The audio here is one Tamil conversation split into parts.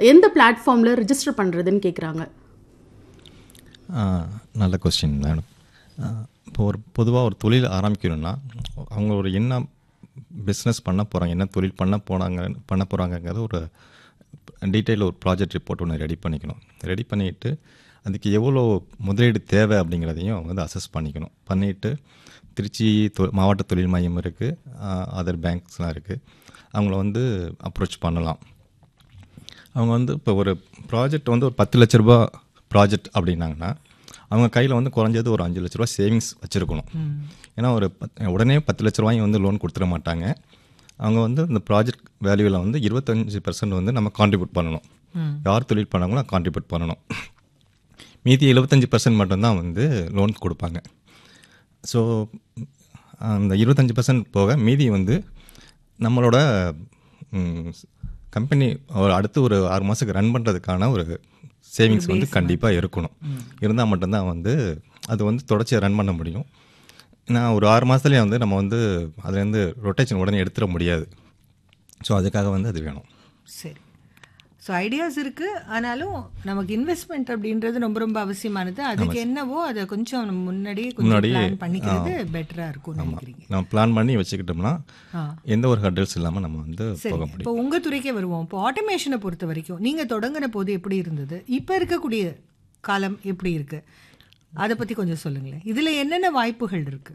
எந்த பிளாட்ஃபார்மில் ரிஜிஸ்டர் பண்ணுறதுன்னு கேட்குறாங்க ஆ, நல்ல கொஸ்டின் மேடம் இப்போ ஒரு பொதுவாக ஒரு தொழில் ஆரம்பிக்கணும்னா அவங்க ஒரு என்ன பிஸ்னஸ் பண்ண போகிறாங்க என்ன தொழில் பண்ண போனாங்க பண்ண போகிறாங்கங்கிறது ஒரு டீட்டெயில் ஒரு ப்ராஜெக்ட் ரிப்போர்ட் ஒன்று ரெடி பண்ணிக்கணும் ரெடி பண்ணிவிட்டு அதுக்கு எவ்வளோ முதலீடு தேவை அப்படிங்கிறதையும் அவங்க வந்து அசஸ் பண்ணிக்கணும் பண்ணிவிட்டு திருச்சி தொ மாவட்ட தொழில் மையம் இருக்குது அதர் பேங்க்ஸ்லாம் இருக்குது அவங்கள வந்து அப்ரோச் பண்ணலாம் அவங்க வந்து இப்போ ஒரு ப்ராஜெக்ட் வந்து ஒரு பத்து லட்ச ரூபா ப்ராஜெக்ட் அப்படின்னாங்கன்னா அவங்க கையில் வந்து குறைஞ்சது ஒரு அஞ்சு லட்ச ரூபா சேவிங்ஸ் வச்சுருக்கணும் ஏன்னா ஒரு பத் உடனே பத்து லட்ச ரூபாயும் வந்து லோன் கொடுத்துட மாட்டாங்க அவங்க வந்து இந்த ப்ராஜெக்ட் வேல்யூவில் வந்து இருபத்தஞ்சி பர்சன்ட் வந்து நம்ம கான்ட்ரிபியூட் பண்ணணும் யார் தொழில் பண்ணாங்களோ கான்ட்ரிபியூட் பண்ணணும் மீதி எழுபத்தஞ்சி பர்சன்ட் மட்டும்தான் வந்து லோன் கொடுப்பாங்க ஸோ அந்த இருபத்தஞ்சி பர்சன்ட் போக மீதி வந்து நம்மளோட கம்பெனி ஒரு அடுத்து ஒரு ஆறு மாதத்துக்கு ரன் பண்ணுறதுக்கான ஒரு சேவிங்ஸ் வந்து கண்டிப்பாக இருக்கணும் இருந்தால் மட்டும்தான் வந்து அது வந்து தொடர்ச்சியாக ரன் பண்ண முடியும் நான் ஒரு ஆறு மாதத்துலேயே வந்து நம்ம வந்து அதுலேருந்து ரொட்டேஷன் உடனே எடுத்துட முடியாது ஸோ அதுக்காக வந்து அது வேணும் சரி ஸோ ஐடியாஸ் இருக்கு ஆனாலும் நமக்கு இன்வெஸ்ட்மெண்ட் அப்படின்றது ரொம்ப ரொம்ப அவசியமானது அதுக்கு என்னவோ அதை கொஞ்சம் நம்ம முன்னாடியே கொஞ்சம் முன்னாடியே, பிளான் பண்ணிக்கிறது பெட்டரா இருக்கும் நினைக்கிறீங்க நம்ம பிளான் பண்ணி வச்சுக்கிட்டோம்னா ஆ. எந்த ஒரு ஹர்டல்ஸ் இல்லாமல் நம்ம வந்து சரி போக முடியும் இப்போ உங்க துறைக்கே வருவோம் இப்போ ஆட்டோமேஷனை பொறுத்த வரைக்கும் நீங்க தொடங்கின போது எப்படி இருந்தது இப்போ இருக்கக்கூடிய காலம் எப்படி இருக்கு அதை பத்தி கொஞ்சம் சொல்லுங்களேன் இதுல என்னென்ன வாய்ப்புகள் இருக்கு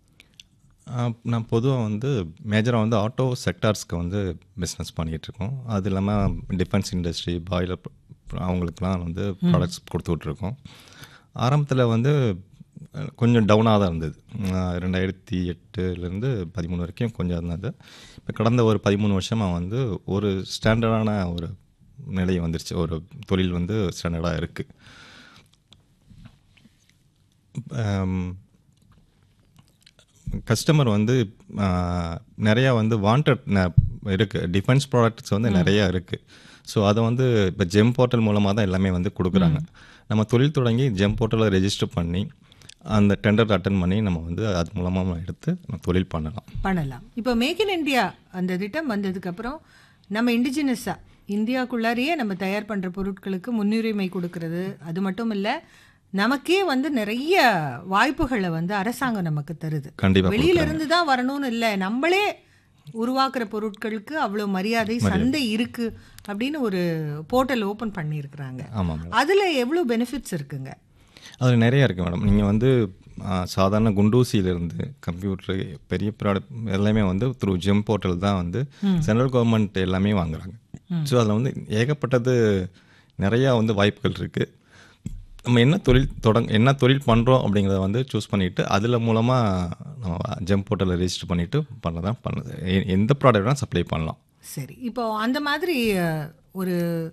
ஆஹ் நான் பொதுவாக வந்து மேஜராக வந்து ஆட்டோ செக்டார்ஸ்க்கு வந்து பிஸ்னஸ் பண்ணிகிட்ருக்கோம் அது இல்லாமல் டிஃபென்ஸ் இண்டஸ்ட்ரி பாய்லர் அவங்களுக்குலாம் வந்து ப்ராடக்ட்ஸ் கொடுத்துட்ருக்கோம் ஆரம்பத்தில் வந்து அஹ், கொஞ்சம் டவுனாக தான் இருந்தது ஆஹ் ரெண்டாயிரத்தி எட்டுலேருந்து பதிமூணு வரைக்கும் கொஞ்சம் இருந்தது இப்போ கடந்த ஒரு பதிமூணு வருஷமாக வந்து ஒரு ஸ்டாண்டர்டான ஒரு நிலை வந்துருச்சு ஒரு தொழில் வந்து ஸ்டாண்டர்டாக இருக்குது கஸ்டமர் வந்து ஆஹ், நிறையா வந்து வாண்டட் இருக்குது டிஃபென்ஸ் ப்ராடக்ட்ஸ் வந்து நிறையா இருக்குது ஸோ அதை வந்து இப்போ ஜெம் போர்ட்டல் மூலமாக தான் எல்லாமே வந்து கொடுக்குறாங்க நம்ம தொழில் தொடங்கி ஜெம் போர்ட்டலில் ரெஜிஸ்டர் பண்ணி அந்த டெண்டர் அட்டன் பண்ணி நம்ம வந்து அது மூலமாக எடுத்து நம்ம தொழில் பண்ணலாம் பண்ணலாம் இப்போ மேக் இன் இந்தியா அந்த திட்டம் வந்ததுக்கு அப்புறம் நம்ம இண்டிஜினஸா இந்தியாக்குள்ளாரையே நம்ம தயார் பண்ற பொருட்களுக்கு முன்னுரிமை கொடுக்கறது அது மட்டும் இல்ல நமக்கே வந்து நிறைய வாய்ப்புகளை வந்து அரசாங்கம் நமக்கு தருது கண்டிப்பாக வெளியில இருந்து தான் வரணும்னு இல்லை நம்மளே உருவாக்குற பொருட்களுக்கு அவ்வளோ மரியாதை சந்தை இருக்கு அப்படின்னு ஒரு போர்ட்டல் ஓபன் பண்ணியிருக்கிறாங்க ஆமாம் அதுல எவ்வளோ பெனிஃபிட்ஸ் இருக்குங்க அதில் நிறைய இருக்குது மேடம் நீங்கள் வந்து ஆ, சாதாரண குண்டூசியிலேருந்து கம்ப்யூட்டர் பெரிய ப்ராடக்ட் எல்லாமே வந்து த்ரூ ஜெம் போர்ட்டல் தான் வந்து சென்ட்ரல் கவர்மெண்ட் எல்லாமே வாங்குறாங்க ஸோ அதில் வந்து ஏகப்பட்டது நிறையா வந்து வாய்ப்புகள் இருக்குது நம்ம என்ன தொழில் தொடங்க என்ன தொழில் பண்ணுறோம் அப்படிங்கிறத வந்து சூஸ் பண்ணிவிட்டு அதில் மூலமாக நம்ம ஜெம் போர்ட்டலில் ரெஜிஸ்டர் பண்ணிவிட்டு பண்ணதான் பண்ணுது எ- எந்த ப்ராடக்ட் வேணால் சப்ளை பண்ணலாம் சரி இப்போ அந்த மாதிரி அஹ், ஒரு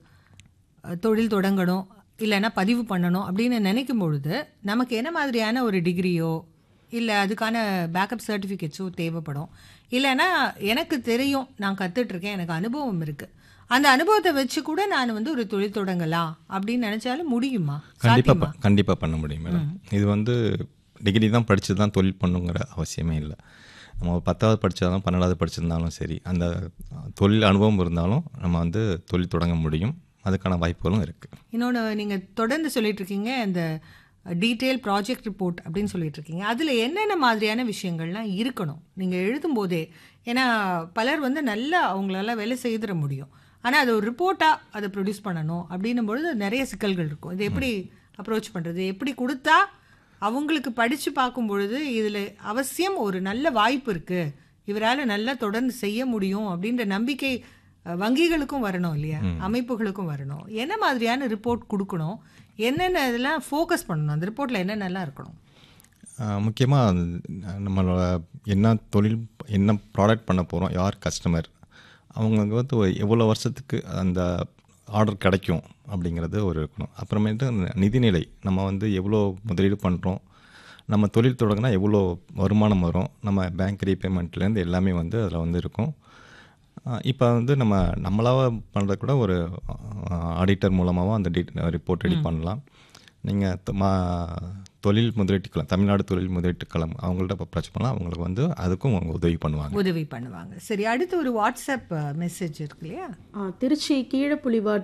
அஹ், தொழில் தொடங்கணும் இல்லைன்னா பதிவு பண்ணணும் அப்படின்னு நினைக்கும் பொழுது நமக்கு என்ன மாதிரியான ஒரு டிகிரியோ இல்லை அதுக்கான பேக்கப் சர்டிஃபிகேட்ஸோ தேவைப்படும் இல்லைன்னா எனக்கு தெரியும் நான் கற்றுட்ருக்கேன் எனக்கு அனுபவம் இருக்குது அந்த அனுபவத்தை வச்சு கூட நான் வந்து ஒரு தொழில் தொடங்கலாம் அப்படின்னு நினச்சாலும் முடியுமா கண்டிப்பாக கண்டிப்பாக பண்ண முடியும் மேடம் இது வந்து டிகிரி தான் படித்து தான் தொழில் பண்ணுங்கிற அவசியமே இல்லை நம்ம ஒரு பத்தாவது படித்தாலும் பன்னெண்டாவது படிச்சிருந்தாலும் சரி அந்த தொழில் அனுபவம் இருந்தாலும் நம்ம வந்து தொழில் தொடங்க முடியும் அதுக்கான வாய்ப்புகளும் இருக்குது இன்னொன்று நீங்கள் தொடர்ந்து சொல்லிட்டு இருக்கீங்க இந்த டீட்டெயில் ப்ராஜெக்ட் ரிப்போர்ட் அப்படின்னு சொல்லிட்டு இருக்கீங்க அதில் என்னென்ன மாதிரியான விஷயங்கள்லாம் இருக்கணும் நீங்கள் எழுதும்போதே ஏன்னா பலர் வந்து நல்லா அவங்களால வேலை செய்திட முடியும் ஆனால் அது ஒரு ரிப்போர்ட்டாக அதை ப்ரொடியூஸ் பண்ணணும் அப்படின்னும் பொழுது நிறைய சிக்கல்கள் இருக்கும் இது எப்படி அப்ரோச் பண்ணுறது எப்படி கொடுத்தா அவங்களுக்கு படித்து பார்க்கும் பொழுது இதில் அவசியம் ஒரு நல்ல வாய்ப்பு இருக்குது இவரால் நல்லா தொடர்ந்து செய்ய முடியும் அப்படின்ற நம்பிக்கை அஹ், வங்கிகளுக்கும் வரணும் இல்லையா அமைப்புகளுக்கும் வரணும் என்ன மாதிரியான ரிப்போர்ட் கொடுக்கணும் என்னென்ன இதெல்லாம் ஃபோக்கஸ் பண்ணணும் அந்த ரிப்போர்ட்டில் என்னென்னலாம் இருக்கணும் முக்கியமாக நம்மளோட என்ன தொழில் என்ன ப்ராடக்ட் பண்ண போகிறோம் யார் கஸ்டமர் அவங்களுக்கு வந்து ஒரு எவ்வளோ வருஷத்துக்கு அந்த ஆர்டர் கிடைக்கும் அப்படிங்கிறது ஒரு இருக்கணும் அப்புறமேட்டு நிதிநிலை நம்ம வந்து எவ்வளோ முதலீடு பண்ணுறோம் நம்ம தொழில் தொடங்கினா எவ்வளோ வருமானம் வரும் நம்ம பேங்க் ரீபேமெண்ட்லேருந்து எல்லாமே வந்து அதில் வந்து இருக்கும் இப்போ வந்து நம்ம நம்மளாக பண்ணுறது கூட ஒரு ஆடிட்டர் மூலமாகவும் அந்த டீட் ரிப்போர்ட் ரெடி பண்ணலாம் நீங்கள் மா தொழில் முதலீட்டுக்களம் தமிழ்நாடு தொழில் முதலீட்டுக்களம் அவங்கள்ட்ட அப்ரோச் பண்ணலாம் அவங்களுக்கு வந்து அதுக்கும் அவங்க உதவி பண்ணுவாங்க உதவி பண்ணுவாங்க சரி அடுத்து ஒரு வாட்ஸ்அப் மெசேஜ் இருக்கு இல்லையா ஆ, திருச்சி கீழப்புலிவாட்